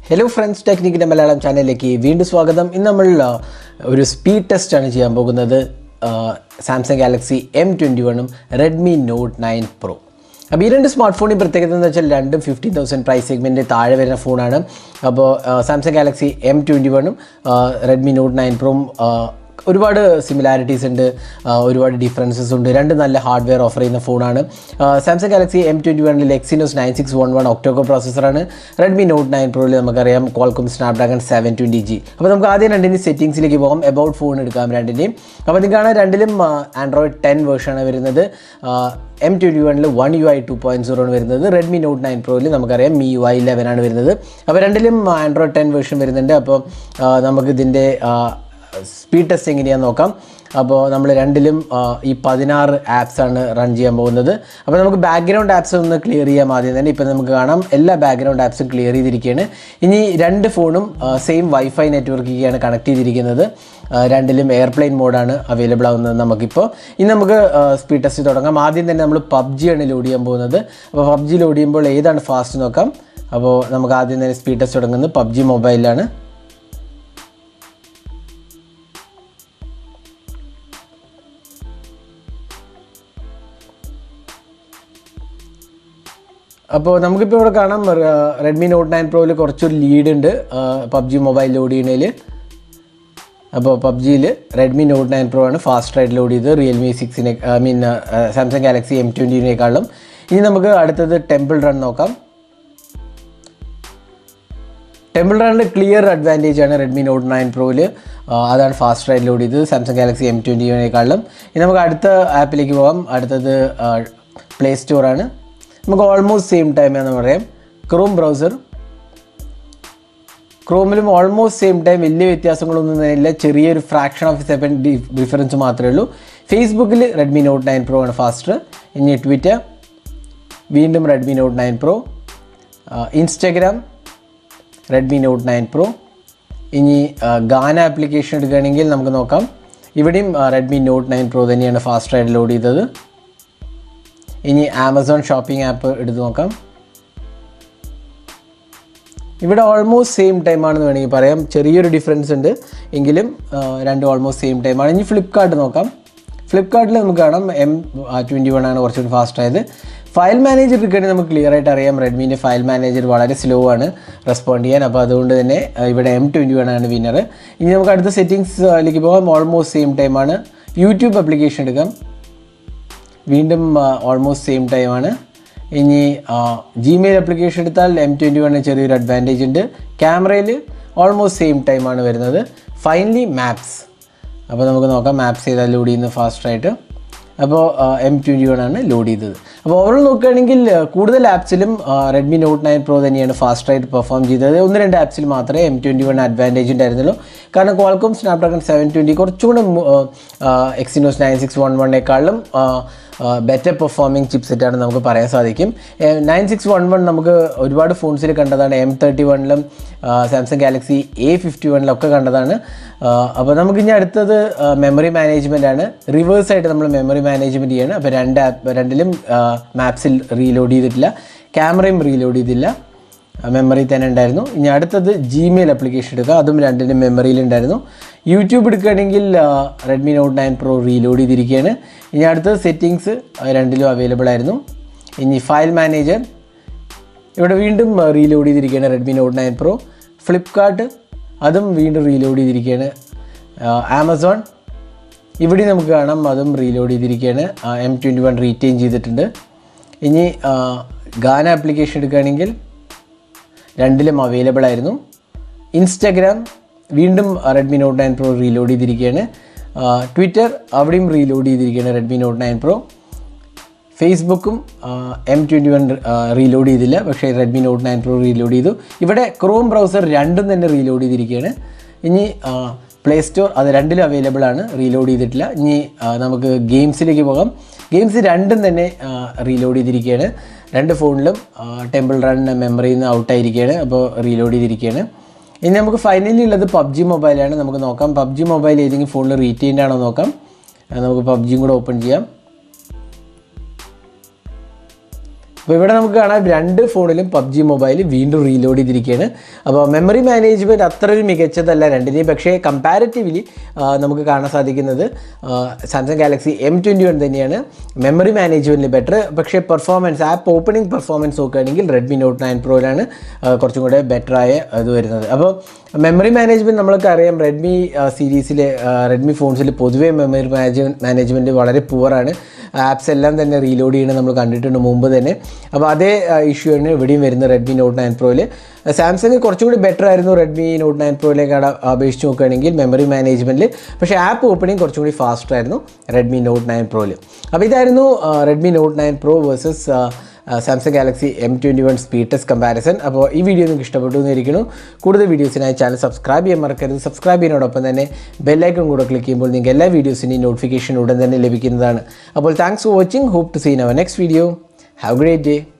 hello friends ടെക്നിക്കിൻ്റെ Malayalam ചാനലിലേക്ക് വീണ്ടും സ്വാഗതം ഇന്ന് നമ്മൾ ആ, ഒരു സ്പീഡ് ടെസ്റ്റാണ് ചെയ്യാൻ പോകുന്നത് സാംസങ് ഗാലക്സി എം ട്വൻറ്റി വണ്ണും റെഡ്മി നോട്ട് നയൻ പ്രോ അപ്പോൾ ഈ രണ്ട് സ്മാർട്ട് ഫോണിൻ്റെ പ്രത്യേകത എന്ന് വെച്ചാൽ രണ്ടും ഫിഫ്റ്റീൻ തൗസൻഡ് പ്രൈസ് സെഗ്മെൻറ്റ് താഴെ വരുന്ന ഫോണാണ് അപ്പോൾ സാംസങ് ഗാലക്സി എം ട്വൻറ്റി വണ്ണും റെഡ്മി നോട്ട് നയൻ പ്രോയും ഒരുപാട് സിമിലാരിറ്റീസ് ഉണ്ട് ആ, ഒരുപാട് ഡിഫറൻസസ് ഉണ്ട് രണ്ട് നല്ല ഹാർഡ്വെയർ ഓഫർ ചെയ്യുന്ന ഫോണാണ് സാംസങ് ഗാലക്സി എം ട്വൻറ്റി വണ്ണിൽ Exynos nine six one one octa core പ്രോസസ്സറാണ് റെഡ്മി നോട്ട് നയൻ പ്രോയിൽ നമുക്കറിയാം Qualcomm Snapdragon seven twenty G അപ്പോൾ നമുക്ക് ആദ്യം രണ്ടിൻ്റെയും സെറ്റിംഗ്സിലേക്ക് പോകാം എബൌട്ട് ഫോൺ എടുക്കാം രണ്ടിൻ്റെയും അപ്പോൾ നിങ്ങൾക്കാണ് രണ്ടിലും ആൻഡ്രോയിഡ് ടെൻ വേർഷനാണ് വരുന്നത് എം ട്വൻറ്റി വണ്ണിൽ one U I two point zero ആണ് വരുന്നത് റെഡ്മി നോട്ട് നയൻ പ്രോയിൽ നമുക്കറിയാം മി യു ഐ ലെവൻ ആണ് വരുന്നത് അപ്പോൾ രണ്ടിലും ആൻഡ്രോയിഡ് ടെൻ വേർഷൻ വരുന്നുണ്ട് അപ്പോൾ ആ, നമുക്കിതിൻ്റെ സ്പീഡ് ടെസ്റ്റ് എങ്ങനെയാണെന്ന് നോക്കാം അപ്പോൾ നമ്മൾ രണ്ടിലും ആ, ഈ പതിനാറ് ആപ്സ് ആണ് റൺ ചെയ്യാൻ പോകുന്നത് അപ്പോൾ നമുക്ക് ബാക്ക്ഗ്രൗണ്ട് ആപ്സ് ഒന്ന് ക്ലിയർ ചെയ്യാം ആദ്യം തന്നെ ഇപ്പോൾ നമുക്ക് കാണാം എല്ലാ ബാക്ക്ഗ്രൗണ്ട് ആപ്സും ക്ലിയർ ചെയ്തിരിക്കുകയാണ് ഇനി രണ്ട് ഫോണും സെയിം വൈഫൈ നെറ്റ്വർക്കിലേക്കാണ് കണക്ട് ചെയ്തിരിക്കുന്നത് ആ, രണ്ടിലും എയർപ്ലെയിൻ മോഡാണ് അവൈലബിൾ ആവുന്നത് നമുക്കിപ്പോൾ ഇനി നമുക്ക് സ്പീഡ് ടെസ്റ്റ് തുടങ്ങാം ആദ്യം തന്നെ നമ്മൾ പബ്ജിയാണ് ലോഡ് ചെയ്യാൻ പോകുന്നത് അപ്പോൾ പബ്ജി ലോഡ് ചെയ്യുമ്പോൾ ഏതാണ് ഫാസ്റ്റ് നോക്കാം അപ്പോൾ നമുക്ക് ആദ്യം തന്നെ സ്പീഡ് ടെസ്റ്റ് തുടങ്ങുന്നത് പബ്ജി മൊബൈലിലാണ് അപ്പോൾ നമുക്കിപ്പോൾ ഇവിടെ കാണാം റെഡ്മി നോട്ട് നയൻ പ്രോയിൽ കുറച്ചൊരു ലീഡ് ഉണ്ട് പബ്ജി മൊബൈൽ ലോഡ് ചെയ്യുന്നതിൽ അപ്പോൾ പബ്ജിയിൽ റെഡ്മി നോട്ട് നയൻ പ്രോ ആണ് ഫാസ്റ്റ് ആയിട്ട് ലോഡ് ചെയ്തത് റിയൽമി സിക്സിനെ I mean Samsung Galaxy M ട്വൻറ്റിനേക്കാളും ഇനി നമുക്ക് അടുത്തത് ടെമ്പിൾ റൺ നോക്കാം ടെമ്പിൾ റണ്ണിൽ ക്ലിയർ അഡ്വാൻറ്റേജ് ആണ് റെഡ്മി നോട്ട് നയൻ പ്രോയിൽ അതാണ് ഫാസ്റ്റ് ആയിട്ട് ലോഡ് ചെയ്തത് സാംസങ് ഗാലക്സി എം ട്വൻറ്റിനേക്കാളും ഇനി നമുക്ക് അടുത്ത ആപ്പിലേക്ക് പോകാം അടുത്തത് പ്ലേ സ്റ്റോറാണ് നമുക്ക് ഓൾമോസ്റ്റ് സെയിം ടൈം എന്ന് പറയാം ക്രോം ബ്രൗസർ ക്രോമിലും ഓൾമോസ്റ്റ് സെയിം ടൈം വലിയ വ്യത്യാസങ്ങളൊന്നും തന്നെ ഇല്ല ചെറിയൊരു ഫ്രാക്ഷൻ ഓഫ് സെക്കൻഡ് ഡിഫറൻസ് മാത്രമേ ഉള്ളൂ ഫേസ്ബുക്കിൽ റെഡ്മി നോട്ട് നയൻ പ്രോ ആണ് ഫാസ്റ്റർ ഇനി ട്വിറ്റർ വീണ്ടും Redmi Note nine Pro Instagram Redmi Note nine Pro ഇനി ഗാന ആപ്ലിക്കേഷൻ എടുക്കുകയാണെങ്കിൽ നമുക്ക് നോക്കാം ഇവിടെയും റെഡ്മി നോട്ട് നയൻ പ്രോ തന്നെയാണ് ഫാസ്റ്റായിട്ട് ലോഡ് ചെയ്തത് ഇനി ആമസോൺ ഷോപ്പിംഗ് ആപ്പ് എടുത്ത് നോക്കാം ഇവിടെ ഓൾമോസ്റ്റ് സെയിം ടൈം ആണെന്ന് വേണമെങ്കിൽ പറയാം ചെറിയൊരു ഡിഫറൻസ് ഉണ്ട് എങ്കിലും ആ, രണ്ടും ഓൾമോസ്റ്റ് സെയിം ടൈമാണ് ഇനി ഫ്ലിപ്കാർട്ട് നോക്കാം ഫ്ലിപ്കാർട്ടിൽ നമുക്ക് കാണാം എം ട്വൻറ്റി വൺ ആണ് കുറച്ചുകൂടി ഫാസ്റ്റ് ആയത് ഫയൽ മാനേജർ എടുക്കുകയാണെങ്കിൽ നമുക്ക് ക്ലിയർ ആയിട്ട് അറിയാം റെഡ്മീൻ്റെ ഫയൽ മാനേജർ വളരെ സ്ലോ ആണ് റെസ്പോണ്ട് ചെയ്യാൻ അപ്പോൾ അതുകൊണ്ട് തന്നെ ആ, ഇവിടെ എം ട്വൻറ്റി വൺ ആണ് വിന്നർ ഇനി നമുക്ക് അടുത്ത സെറ്റിങ്സിലേക്ക് പോകാം ഓൾമോസ്റ്റ് സെയിം ടൈമാണ് യൂട്യൂബ് ആപ്ലിക്കേഷൻ എടുക്കാം വീണ്ടും ഓൾമോസ്റ്റ് സെയിം ടൈമാണ് ഇനി ജിമെയിൽ ആപ്ലിക്കേഷൻ എടുത്താൽ എം ട്വൻറ്റി വണ്ണിന് ചെറിയൊരു അഡ്വാൻറ്റേജ് ഉണ്ട് ക്യാമറയിൽ ഓൾമോസ്റ്റ് സെയിം ടൈമാണ് വരുന്നത് ഫൈനലി മാപ്സ് അപ്പോൾ നമുക്ക് നോക്കാം മാപ്സ് ചെയ്താൽ ലോഡ് ചെയ്യുന്നത് ഫാസ്റ്റായിട്ട് അപ്പോൾ എം ട്വൻറ്റി വൺ ആണ് ലോഡ് ചെയ്തത് അപ്പോൾ ഓവറോൾ നോക്കുകയാണെങ്കിൽ ആ, കൂടുതൽ ആപ്സിലും റെഡ്മി നോട്ട് നയൻ പ്രോ തന്നെയാണ് ഫാസ്റ്റായിട്ട് പെർഫോം ചെയ്തത് ഒന്ന് രണ്ട് ആപ്സിൽ മാത്രമേ എം ട്വൻറ്റി വൺ അഡ്വാൻറ്റേജ് ഉണ്ടായിരുന്നുള്ളൂ കാരണം ക്വാൾക്കോം സ്നാപ്ഡ്രാഗൺ സെവൻ ട്വൻറ്റി കുറച്ചുകൂടെ എക്സിനോസ് നയൻ സിക്സ് വൺ വണ്ണേക്കാളും ബെറ്റർ പെർഫോമിംഗ് ചിപ്സെറ്റാണ് നമുക്ക് പറയാൻ സാധിക്കും നയൻ സിക്സ് വൺ വൺ നമുക്ക് ഒരുപാട് ഫോൺസിൽ കണ്ടതാണ് എം തേർട്ടി വണ്ണിലും സാംസങ് ഗാലക്സി എ ഫിഫ്റ്റി വണ്ണിലൊക്കെ കണ്ടതാണ് അപ്പോൾ നമുക്ക് ഇനി അടുത്തത് മെമ്മറി മാനേജ്മെൻ്റ് ആണ് റിവേഴ്സ് ആയിട്ട് നമ്മൾ മെമ്മറി മാനേജ്മെൻറ്റ് ചെയ്യണം അപ്പോൾ രണ്ട് ആപ്പ് രണ്ടിലും മാപ്സിൽ റീലോഡ് ചെയ്തിട്ടില്ല ക്യാമറയും റീലോഡ് ചെയ്തില്ല മെമ്മറി തന്നെ ഉണ്ടായിരുന്നു ഇനി അടുത്തത് ജിമെയിൽ ആപ്ലിക്കേഷൻ എടുക്കുക അതും രണ്ടിനും മെമ്മറിയിൽ ഉണ്ടായിരുന്നു യൂട്യൂബ് എടുക്കുകയാണെങ്കിൽ Redmi Note nine Pro reload ചെയ്തിരിക്കുകയാണ് ഇനി അടുത്തത് സെറ്റിങ്സ് രണ്ടിലും അവൈലബിൾ ആയിരുന്നു ഇനി ഫയൽ മാനേജർ ഇവിടെ വീണ്ടും റീലോഡ് ചെയ്തിരിക്കുകയാണ് Redmi Note nine Pro Flipkart അതും വീണ്ടും റീലോഡ് ചെയ്തിരിക്കുകയാണ് ആമസോൺ ഇവിടെ നമുക്ക് കാണാം അതും റീലോഡ് ചെയ്തിരിക്കുകയാണ് എം ട്വൻറ്റി വൺ റീറ്റെയിൻ ചെയ്തിട്ടുണ്ട് ഇനി ആ, ഗാന ആപ്ലിക്കേഷൻ എടുക്കുകയാണെങ്കിൽ രണ്ടിലും അവൈലബിൾ ആയിരുന്നു ഇൻസ്റ്റഗ്രാം വീണ്ടും Redmi Note nine Pro reload ചെയ്തിരിക്കുകയാണ് ട്വിറ്റർ അവിടെയും റീലോഡ് ചെയ്തിരിക്കുകയാണ് റെഡ്മി നോട്ട് നയൻ പ്രോ ഫേസ്ബുക്കും എം ട്വൻറ്റി വൺ റീലോഡ് ചെയ്തില്ല പക്ഷേ Redmi Note nine Pro reload ചെയ്തു ഇവിടെ ക്രോം ബ്രൗസർ രണ്ടും തന്നെ റീലോഡ് ചെയ്തിരിക്കുകയാണ് ഇനി പ്ലേ സ്റ്റോർ അത് രണ്ടിലും അവൈലബിൾ ആണ് റീലോഡ് ചെയ്തിട്ടില്ല ഇനി ആ, നമുക്ക് ഗെയിംസിലേക്ക് പോകാം ഗെയിംസ് രണ്ടും തന്നെ റീലോഡ് ചെയ്തിരിക്കുകയാണ് രണ്ട് ഫോണിലും ടെമ്പിൾ റൺ മെമ്മറിയിൽ നിന്ന് ഔട്ടായിരിക്കുകയാണ് അപ്പോൾ റീലോഡ് ചെയ്തിരിക്കുകയാണ് ഇനി നമുക്ക് ഫൈനലി ഉള്ളത് പബ്ജി മൊബൈലാണ് നമുക്ക് നോക്കാം പബ്ജി മൊബൈൽ ഏതെങ്കിലും ഫോണിൽ റീറ്റെയിൻഡ് ആണോ നോക്കാം ആ, നമുക്ക് പബ്ജിയും കൂടെ ഓപ്പൺ ചെയ്യാം അപ്പോൾ ഇവിടെ നമുക്ക് കാണാം രണ്ട് ഫോണിലും പബ്ജി മൊബൈൽ വീണ്ടും റീലോഡ് ചെയ്തിരിക്കുകയാണ് അപ്പോൾ മെമ്മറി മാനേജ്മെൻറ്റ് അത്ര ഒരു മികച്ചതല്ല രണ്ടിനെയും പക്ഷേ കമ്പാരിറ്റീവ്ലി നമുക്ക് കാണാൻ സാധിക്കുന്നത് Samsung Galaxy M twenty one തന്നെയാണ് മെമ്മറി മാനേജ്മെൻറ്റിൽ ബെറ്റർ പക്ഷേ പെർഫോമൻസ് ആപ്പ് ഓപ്പണിംഗ് പെർഫോമൻസ് നോക്കുകയാണെങ്കിൽ റെഡ്മി നോട്ട് നയൻ പ്രോയിലാണ് കുറച്ചും കൂടെ ബെറ്റർ ആയ ഇത് വരുന്നത് അപ്പോൾ മെമ്മറി മാനേജ്മെൻറ്റ് നമ്മൾക്ക് അറിയാം റെഡ്മി സീരീസിലെ റെഡ്മി ഫോൺസിൽ പൊതുവേ മെമ്മറി മാനേജ്മെൻറ്റ് മാനേജ്മെൻറ്റ് വളരെ പുവറാണ് ആപ്സ് എല്ലാം തന്നെ റീലോഡ് ചെയ്യണം നമ്മൾ കണ്ടിട്ടുണ്ട് മുമ്പ് തന്നെ അപ്പോൾ അതേ ഇഷ്യൂ ആണ് ഇവിടെയും വരുന്നത് റെഡ്മി നോട്ട് നയൻ പ്രോയിൽ സാംസങ് കുറച്ചുകൂടി ബെറ്റർ ആയിരുന്നു റെഡ്മി നോട്ട് നയൻ പ്രോയിലേക്കാണ് അപേക്ഷിച്ച് നോക്കുകയാണെങ്കിൽ മെമ്മറി മാനേജ്മെൻറ്റിൽ പക്ഷേ ആപ്പ് ഓപ്പണിംഗ് കുറച്ചും കൂടി ഫാസ്റ്റർ ആയിരുന്നു റെഡ്മി നോട്ട് നയൻ പ്രോയിൽ അപ്പോൾ ഇതായിരുന്നു Redmi Note nine Pro versus Samsung Galaxy M twenty one speed test comparison അപ്പോൾ ഈ വീഡിയോ നിങ്ങൾക്ക് ഇഷ്ടപ്പെട്ടു എന്നിരിക്കുന്നു കൂടുതൽ വീഡിയോസിനായി ചാനൽ സബ്സ്ക്രൈബ് ചെയ്യാൻ മറക്കരുത് സബ്സ്ക്രൈബ് ചെയ്യുന്നതോടൊപ്പം തന്നെ ബെല്ലൈക്കൺ കൂടെ ക്ലിക്ക് ചെയ്യുമ്പോൾ നിങ്ങൾക്ക് എല്ലാ വീഡിയോസിൻ്റെയും നോട്ടിഫിക്കേഷൻ ഉടൻ തന്നെ ലഭിക്കുന്നതാണ് അപ്പോൾ thanks for watching hope to seen our next video have great day